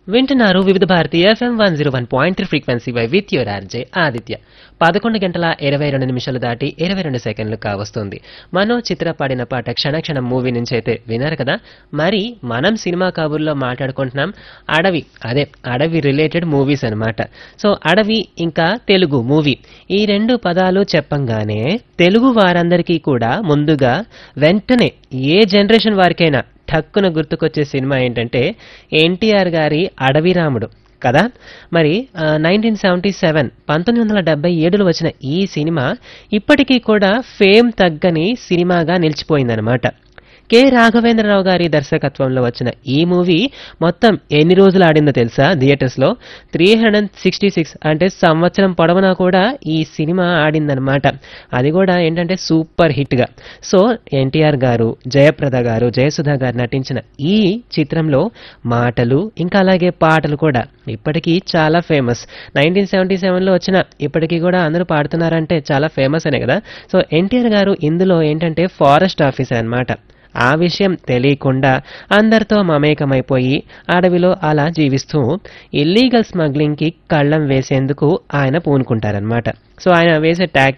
వింటున్నారు Vividh Bharati FM one zero one point three frequency by with your RJ Aditya పదకొండు గంటల ఇరవై రెండు నిమిషాలు దాటి ఇరవై రెండు సెకండ్లు కావస్తుంది మనో చిత్ర పాడిన పాట క్షణక్షణం మూవీ నుంచి అయితే విన్నారు కదా మరి మనం సినిమా కబుర్లో మాట్లాడుకుంటున్నాం అడవి అదే అడవి రిలేటెడ్ మూవీస్ అన్నమాట సో అడవి ఇంకా తెలుగు మూవీ ఈ రెండు పదాలు చెప్పంగానే తెలుగు వారందరికీ కూడా ముందుగా వెంటనే ఏ జనరేషన్ వారికైనా ఠక్కున గుర్తుకొచ్చే సినిమా ఏంటంటే ఎన్టీఆర్ గారి అడవి రాముడు కదా మరి నైన్టీన్ సెవెంటీ సెవెన్ పంతొమ్మిది వందల డెబ్బై ఏడులో వచ్చిన ఈ సినిమా ఇప్పటికీ కూడా ఫేమ్ తగ్గని సినిమాగా నిలిచిపోయిందనమాట కె రాఘవేంద్రరావు గారి దర్శకత్వంలో వచ్చిన ఈ మూవీ మొత్తం ఎన్ని రోజులు ఆడిందో తెలుసా థియేటర్స్లో త్రీ హండ్రెడ్ సిక్స్టీ సిక్స్ అంటే సంవత్సరం పొడవునా కూడా ఈ సినిమా ఆడిందనమాట అది కూడా ఏంటంటే సూపర్ హిట్గా సో ఎన్టీఆర్ గారు జయప్రద గారు జయసుధ గారు నటించిన ఈ చిత్రంలో మాటలు ఇంకా అలాగే పాటలు కూడా ఇప్పటికీ చాలా ఫేమస్ నైన్టీన్ సెవెంటీ సెవెన్లో వచ్చిన ఇప్పటికీ కూడా అందరూ పాడుతున్నారంటే చాలా ఫేమస్ అనే కదా సో ఎన్టీఆర్ గారు ఇందులో ఏంటంటే ఫారెస్ట్ ఆఫీసర్ అన్నమాట ఆ విషయం తెలియకుండా అందరితో మమేకమైపోయి అడవిలో అలా జీవిస్తూ ఇల్లీగల్ స్మగ్లింగ్కి కళ్ళం వేసేందుకు ఆయన పూనుకుంటారనమాట సో ఆయన వేసే ట్యాక్